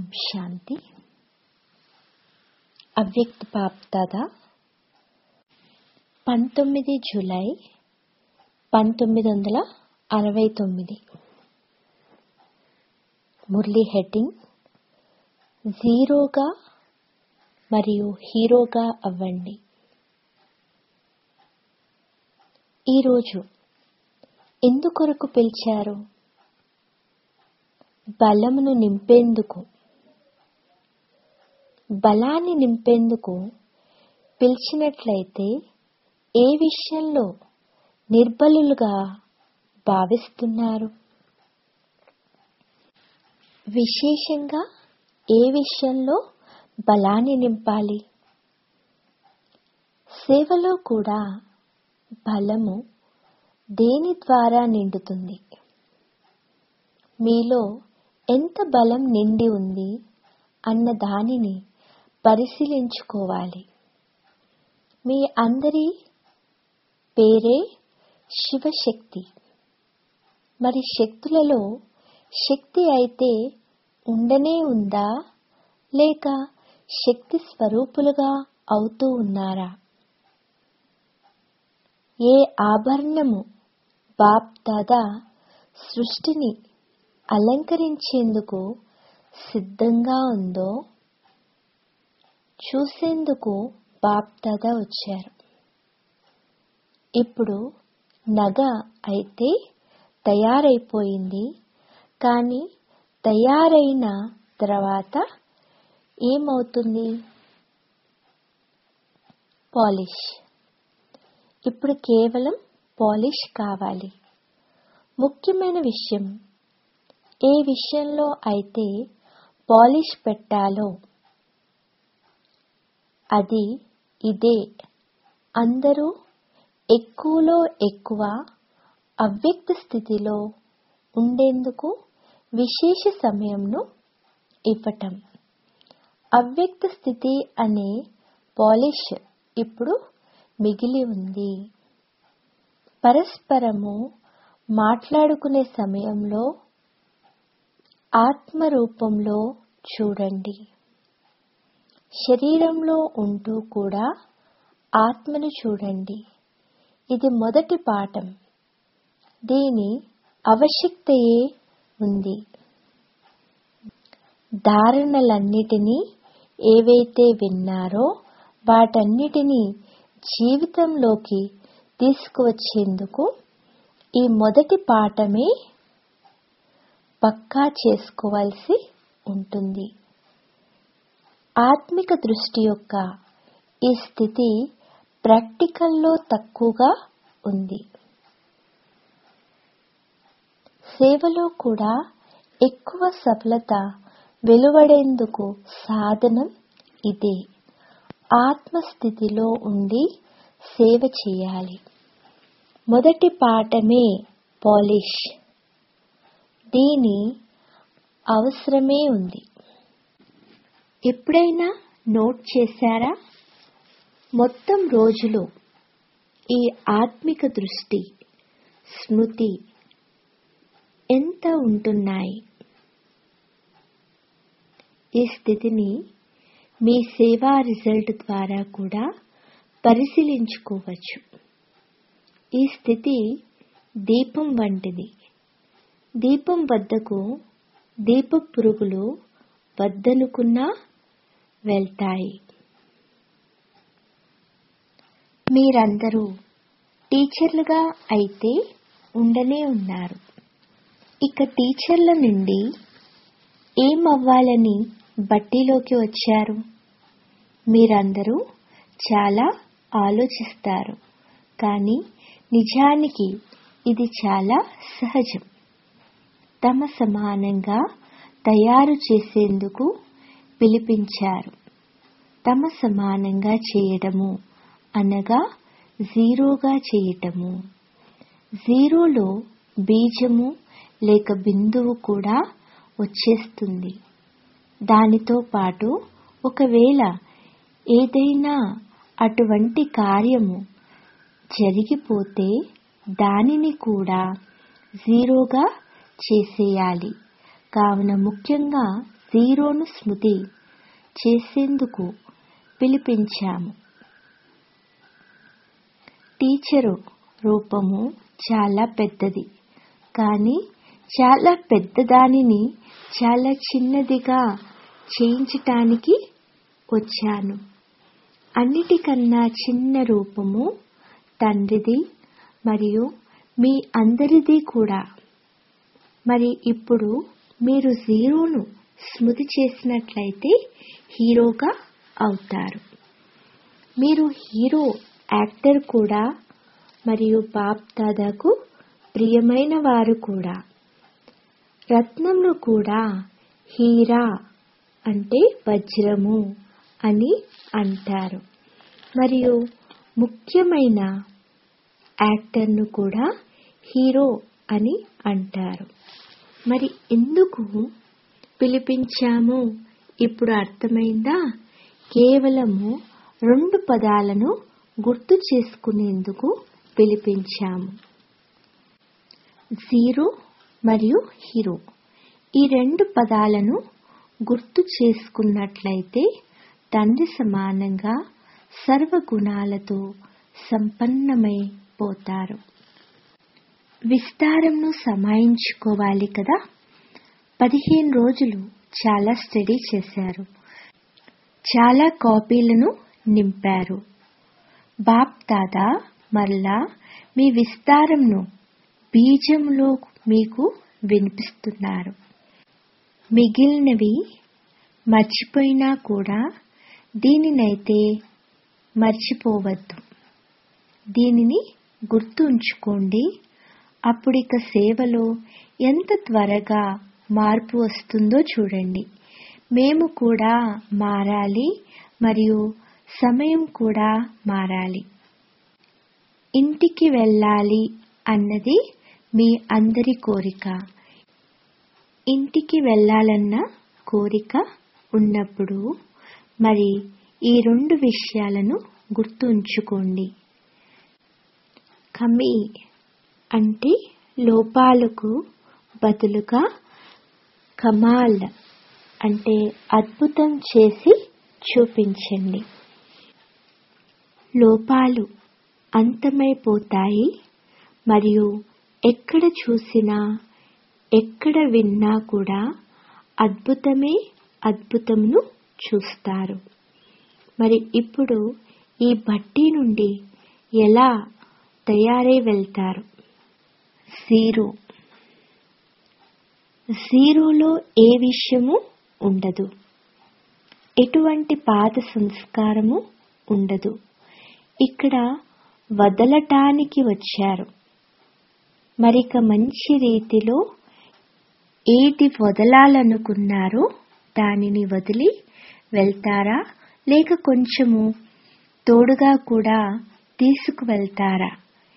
శాంతి అవ్యక్త బాప్దాద పంతొమ్మిది జూలై పంతొమ్మిది వందల అరవై తొమ్మిది మురళీ హెడ్డింగ్ జీరోగా మరియు హీరోగా అవ్వండి ఈరోజు ఎందుకొరకు పిలిచారు బలమును నింపేందుకు బలాన్ని నింపేందుకు పిలిచినట్లయితే ఏ విషయంలో నిర్బలులుగా భావిస్తున్నారు విశేషంగా ఏ విషయంలో బలాన్ని నింపాలి సేవలో కూడా బలము దేని ద్వారా నిండుతుంది మీలో ఎంత బలం నిండి ఉంది అన్న దానిని పరిశీలించుకోవాలి మీ అందరి పేరే శివశక్తి మరి శక్తులలో శక్తి అయితే ఉండనే ఉందా లేక శక్తి స్వరూపులుగా అవుతూ ఉన్నారా ఏ ఆభరణము బాప్ దాదా సృష్టిని అలంకరించేందుకు సిద్ధంగా ఉందో చూసేందుకు బాప్ దాదా వచ్చారు ఇప్పుడు నగ అయితే తయారైపోయింది కానీ తయారైన తర్వాత ఏమవుతుంది పాలిష్ ఇప్పుడు కేవలం పాలిష్ కావాలి ముఖ్యమైన విషయం ఏ విషయంలో అయితే పాలిష్ పెట్టాలో అది ఇదే అందరూ ఎక్కువలో ఎక్కువ అవ్యక్త స్థితిలో ఉండేందుకు విశేష సమయంను ఇవ్వటం అవ్యక్త స్థితి అనే పాలిష్ ఇప్పుడు మిగిలి ఉంది పరస్పరము మాట్లాడుకునే సమయంలో ఆత్మ రూపంలో చూడండి శరీరంలో ఉంటూ కూడా ఆత్మను చూడండి ఇది మొదటి పాఠం దీని అవశ్యకతయే ఉంది ధారణలన్నిటినీ ఏవైతే విన్నారో వాటన్నిటినీ జీవితంలోకి తీసుకువచ్చేందుకు ఈ మొదటి పాఠమే పక్కా చేసుకోవాల్సి ఉంటుంది ఆత్మిక దృష్టి యొక్క ఈ స్థితి ప్రాక్టికల్లో తక్కువగా ఉంది సేవలో కూడా ఎక్కువ సఫలత వెలువడేందుకు సాధనం ఇదే ఆత్మస్థితిలో ఉండి సేవ చేయాలి మొదటి పాఠమే పాలిష్ దీని అవసరమే ఉంది ఎప్పుడైనా నోట్ చేశారా మొత్తం రోజులో ఈ ఆత్మిక దృష్టి స్మృతి ఎంత ఉంటున్నాయి ఈ స్థితిని మీ సేవా రిజల్ట్ ద్వారా కూడా పరిశీలించుకోవచ్చు ఈ స్థితి దీపం వంటిది దీపం వద్దకు దీప పురుగులు వద్దనుకున్నా వెళ్తాయి మీరందరూ టీచర్లుగా అయితే ఉండనే ఉన్నారు ఇక టీచర్ల నుండి ఏమవ్వాలని బట్టీలోకి వచ్చారు మీరందరూ చాలా ఆలోచిస్తారు కానీ నిజానికి ఇది చాలా సహజం తమ సమానంగా తయారు చేసేందుకు పిలిపించారు తమ సమానంగా చేయడము అనగా జీరోగా చేయటము జీరోలో బీజము లేక బిందువు కూడా వచ్చేస్తుంది దానితో పాటు ఒకవేళ ఏదైనా అటువంటి కార్యము జరిగిపోతే దానిని కూడా జీరోగా చేసేయాలి కావున ముఖ్యంగా జీరోను స్మృతి చేసేందుకు పిలిపించాము టీచరు రూపము చాలా పెద్దది కానీ చాలా పెద్దదానిని చాలా చిన్నదిగా చేయించటానికి వచ్చాను అన్నిటికన్నా చిన్న రూపము తండ్రిది మరియు మీ అందరిది కూడా మరి ఇప్పుడు మీరు జీరోను స్మృతి చేసినట్లయితే హీరోగా అవుతారు మీరు హీరో యాక్టర్ కూడా మరియు బాప్ దాదాకు ప్రియమైన వారు కూడా రత్నంలో కూడా హీరా అంటే వజ్రము అని అంటారు మరియు ముఖ్యమైన యాక్టర్ను కూడా హీరో అని అంటారు మరి ఎందుకు పిలిపించాము ఇప్పుడు అర్థమైందా కేవలము రెండు పదాలను గుర్తు చేసుకునేందుకు పిలిపించాము జీరో మరియు హీరో ఈ రెండు పదాలను గుర్తు చేసుకున్నట్లయితే తండ్రి సమానంగా సర్వగుణాలతో సంపన్నమైపోతారు విస్తారంను సమాయించుకోవాలి కదా పదిహేను రోజులు చాలా స్టడీ చేశారు చాలా కాపీలను నింపారు బాప్ దాదా మరలా మీ విస్తారంను బీజంలో మీకు వినిపిస్తున్నారు మిగిలినవి మర్చిపోయినా కూడా దీనినైతే మర్చిపోవద్దు దీనిని గుర్తు ఉంచుకోండి అప్పుడిక సేవలో ఎంత త్వరగా మార్పు వస్తుందో చూడండి మేము కూడా మారాలి మరియు సమయం కూడా మారాలి ఇంటికి వెళ్ళాలి అన్నది మీ అందరి కోరిక ఇంటికి వెళ్ళాలన్న కోరిక ఉన్నప్పుడు మరి ఈ రెండు విషయాలను గుర్తు ఉంచుకోండి కమి అంటే లోపాలకు బదులుగా కమాల్ అంటే అద్భుతం చేసి చూపించండి లోపాలు అంతమైపోతాయి మరియు ఎక్కడ చూసినా ఎక్కడ విన్నా కూడా అద్భుతమే అద్భుతమును చూస్తారు మరి ఇప్పుడు ఈ బట్టి నుండి ఎలా తయారై వెళ్తారు జీరో జీరోలో ఏ విషయము ఉండదు ఎటువంటి పాత సంస్కారము ఉండదు ఇక్కడ వదలటానికి వచ్చారు మరిక మంచి రీతిలో ఏది వదలాలనుకున్నారో దానిని వదిలి వెళ్తారా లేక కొంచెము తోడుగా కూడా తీసుకువెళ్తారా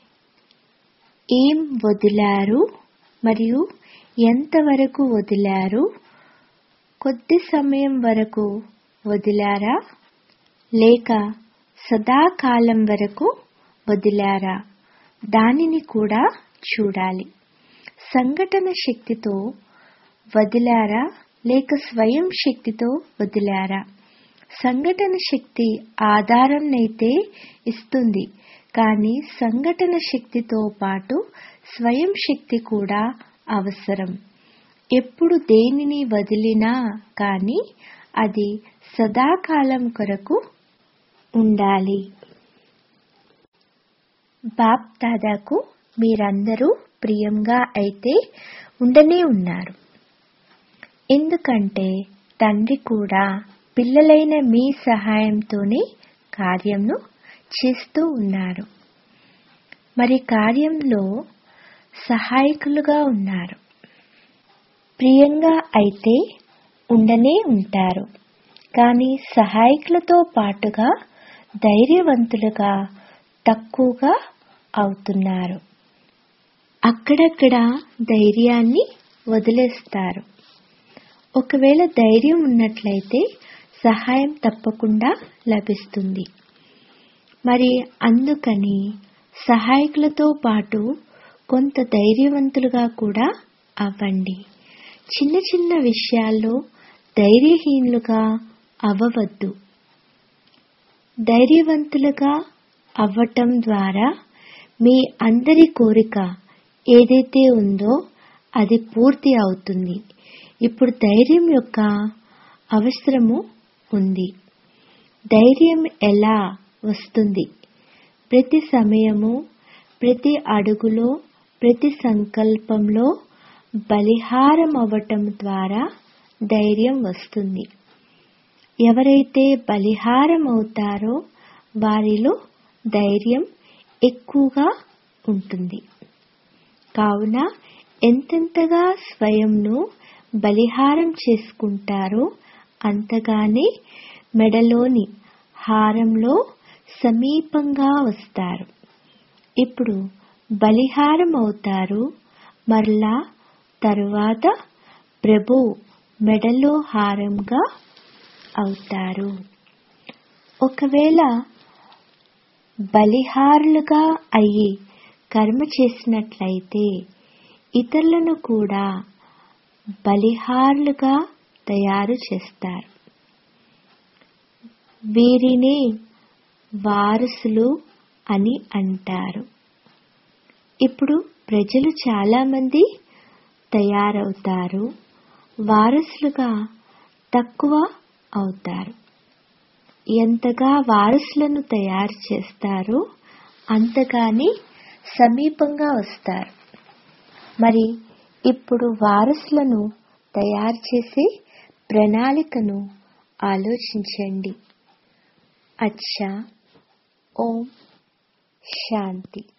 ఏం వదిలారు మరియు ఎంతవరకు వదిలారు కొద్ది సమయం వరకు వదిలారా లేక సదాకాలం వరకు వదిలారా దానిని కూడా చూడాలి సంఘటన శక్తితో వదిలారా లేక స్వయం శక్తితో వదిలారా సంఘటన శక్తి ఆధారంనైతే ఇస్తుంది కానీ సంఘటన శక్తితో పాటు స్వయం శక్తి కూడా అవసరం ఎప్పుడు దేనిని వదిలినా కానీ అది సదాకాలం కొరకు ఉండాలి బాప్ దాదాకు మీరందరూ ప్రియంగా అయితే ఉండనే ఉన్నారు ఎందుకంటే తండ్రి కూడా పిల్లలైన మీ సహాయంతోనే కార్యంను చేస్తూ ఉన్నారు మరి కార్యంలో సహాయకులుగా ఉన్నారు ప్రియంగా అయితే ఉండనే ఉంటారు కానీ సహాయకులతో పాటుగా ధైర్యవంతులుగా తక్కువగా అవుతున్నారు అక్కడక్కడ ధైర్యాన్ని వదిలేస్తారు ఒకవేళ ధైర్యం ఉన్నట్లయితే సహాయం తప్పకుండా లభిస్తుంది మరి అందుకని సహాయకులతో పాటు కొంత ధైర్యవంతులుగా కూడా అవ్వండి చిన్న చిన్న విషయాల్లో ధైర్యహీనులుగా అవ్వవద్దు ధైర్యవంతులుగా అవ్వటం ద్వారా మీ అందరి కోరిక ఏదైతే ఉందో అది పూర్తి అవుతుంది ఇప్పుడు ధైర్యం యొక్క అవసరము ఉంది ధైర్యం ఎలా వస్తుంది ప్రతి సమయము ప్రతి అడుగులో ప్రతి సంకల్పంలో బలిహారం అవ్వటం ద్వారా ధైర్యం వస్తుంది ఎవరైతే బలిహారం అవుతారో వారిలో ధైర్యం ఎక్కువగా ఉంటుంది కావున ఎంతెంతగా స్వయంను బలిహారం చేసుకుంటారో అంతగానే మెడలోని హారంలో సమీపంగా వస్తారు ఇప్పుడు బలిహారం అవుతారు మరలా తరువాత ప్రభు మెడలో హారంగా అవుతారు ఒకవేళ బలిహారులుగా అయ్యి కర్మ చేసినట్లయితే ఇతరులను కూడా బలిహారులుగా తయారు చేస్తారు వీరిని వారసులు అని అంటారు ఇప్పుడు ప్రజలు చాలామంది తయారవుతారు వారసులుగా తక్కువ అవుతారు ఎంతగా వారసులను తయారు చేస్తారో అంతగాని సమీపంగా వస్తారు మరి ఇప్పుడు వారసులను తయారు చేసే ప్రణాళికను ఆలోచించండి అచ్చా ఓం శాంతి